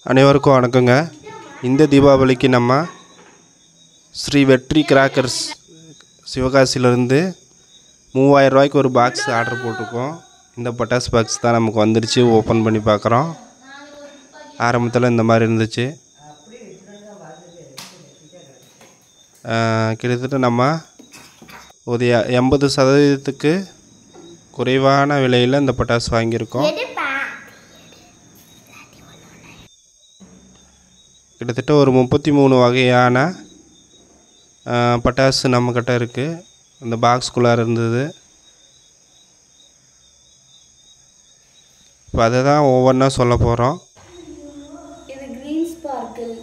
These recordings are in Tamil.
அனைவருக்கும் வணக்கங்க இந்த தீபாவளிக்கு நம்ம ஸ்ரீ வெற்றி கிராக்கர்ஸ் சிவகாசியிலேருந்து மூவாயிரம் ரூபாய்க்கு ஒரு பாக்ஸ் ஆர்டர் போட்டிருக்கோம் இந்த பட்டாசு பாக்ஸ் தான் நமக்கு வந்துடுச்சு ஓப்பன் பண்ணி பார்க்குறோம் ஆரம்பத்தில் இந்த மாதிரி இருந்துச்சு ஆஹ், கிட்டத்தட்ட நம்ம ஒரு எ- எண்பது சதவீதத்துக்கு குறைவான விலையில் இந்த பட்டாசு வாங்கியிருக்கோம் கிட்டத்தட்ட ஒரு முப்பத்தி மூணு வகையான ஆ, பட்டாசு நம்மக்கிட்ட இருக்குது இந்த பாக்ஸ்குள்ளார இருந்தது இப்போ அதை தான் ஒவ்வொன்றா சொல்ல போகிறோம் இது க்ரீன் ஸ்பார்க்கிள்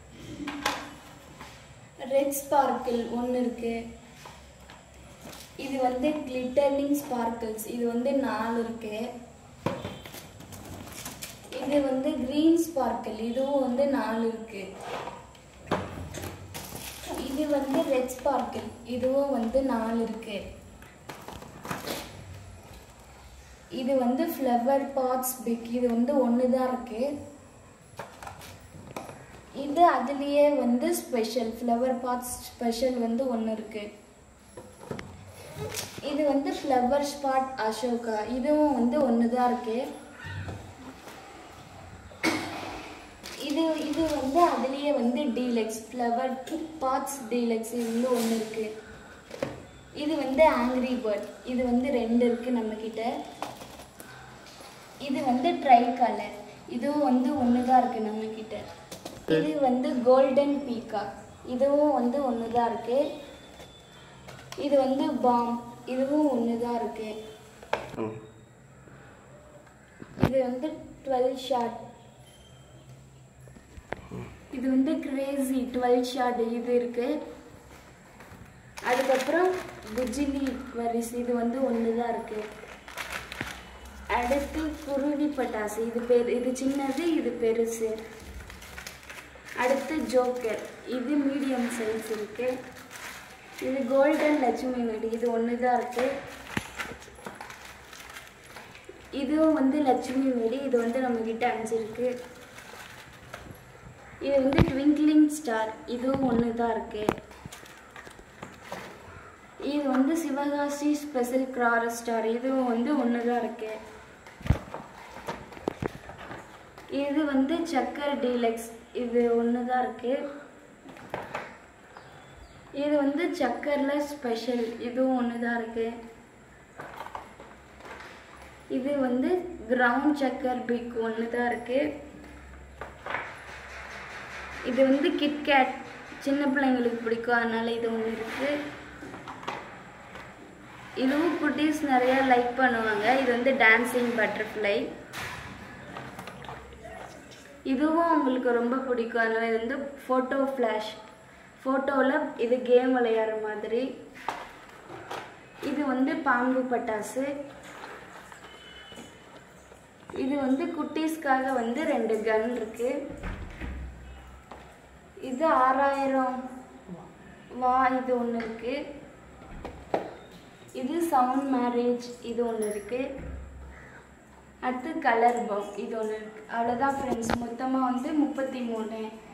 ரெட் ஸ்பார்க்கிள் ஒன்று இருக்கு இது வந்து கிளிட்டர்னிங் ஸ்பார்க்கிள்ஸ் இது வந்து நாலு இருக்கு இது வந்து க்ரீன் ஸ்பார்க்கிள் இதுவும் வந்து நாலு இருக்கு இது வந்து ரெட் ஸ்பார்க்கிள் இதுவும் வந்து நாலு இருக்கு இது வந்து ஃப்ளவர் பாட்ஸ் பிக் இது வந்து ஒன்று தான் இருக்கு இது அதுலயே வந்து ஸ்பெஷல் ஃப்ளவர் பாட்ஸ் ஸ்பெஷல் வந்து ஒன்று இருக்கு இது வந்து ஃப்ளவர் ஸ்பாட் அசோகா இதுவும் வந்து ஒன்று தான் இருக்கு இது இது வந்து அதுலயே வந்து டீலக்ஸ் ஃப்ளவர் பாட்ஸ் டீலக்ஸ் இது வந்து ஒன்று இருக்கு இது வந்து ஆங்கிரி பேர்ட் இது வந்து ரெண்டு இருக்கு நம்ம கிட்ட இது வந்து ட்ரை கலர் இதுவும் வந்து ஒன்று தான் இருக்கு நம்ம கிட்ட இது வந்து கோல்டன் பீக்கா இதுவும் வந்து ஒன்று தான் இருக்கு இது வந்து பாம் இதுவும் ஒன்று தான் இருக்கு இது வந்து டுவெல் ஷாட் இது வந்து கிரேசி டுவெல் ஷாட் இது இருக்கு அதுக்கப்புறம் குஜிலி வரிசை இது வந்து ஒன்று தான் இருக்கு அடுத்து குருவி பட்டாசு இது பெரு இது சின்னது இது பெருசு அடுத்து ஜோக்கர் இது மீடியம் சைஸ் இருக்கு இது கோல்டன் லட்சுமி வீடு இது ஒன்று தான் இருக்கு இதுவும் வந்து லட்சுமி வீடு இது வந்து நம்ம கிட்ட அஞ்சு இருக்கு இது வந்து ட்விங்க்லிங் ஸ்டார் இதுவும் ஒன்று தான் இருக்கு இது வந்து சிவகாசி ஸ்பெஷல் கிரார் ஸ்டார் இதுவும் வந்து ஒன்று தான் இருக்கு இது வந்து சக்கர் டீலக்ஸ் இது ஒன்று தான் இருக்கு இது வந்து சக்கர்ல ஸ்பெஷல் இதுவும் ஒன்று தான் இருக்கு இது வந்து கிரவுண்ட் சக்கர் பிக் ஒன்று தான் இருக்கு இது வந்து கிட்கேட் சின்ன பிள்ளைங்களுக்கு பிடிக்கும் அதனால இது ஒன்று இருக்கு இதுவும் குட்டீஸ் நிறைய லைக் பண்ணுவாங்க இது வந்து டான்சிங் பட்டர்ஃப்ளை இதுவும் உங்களுக்கு ரொம்ப பிடிக்கும் அதனால இது வந்து ஃபோட்டோ ஃப்ளாஷ் ஃபோட்டோவில் இது கேம் விளையாடுற மாதிரி இது வந்து பாம்பு பட்டாசு இது வந்து குட்டீஸ்க்காக வந்து ரெண்டு கன் இருக்கு இது ஆறாயிரம் வா இது ஒன்று இருக்கு இது சவுண்ட் மேரேஜ் இது ஒன்று இருக்கு அடுத்து கலர் பம் இது ஒன்று இருக்கு அவ்வளோதான் ஃப்ரெண்ட்ஸ் மொத்தமாக வந்து முப்பத்தி மூணு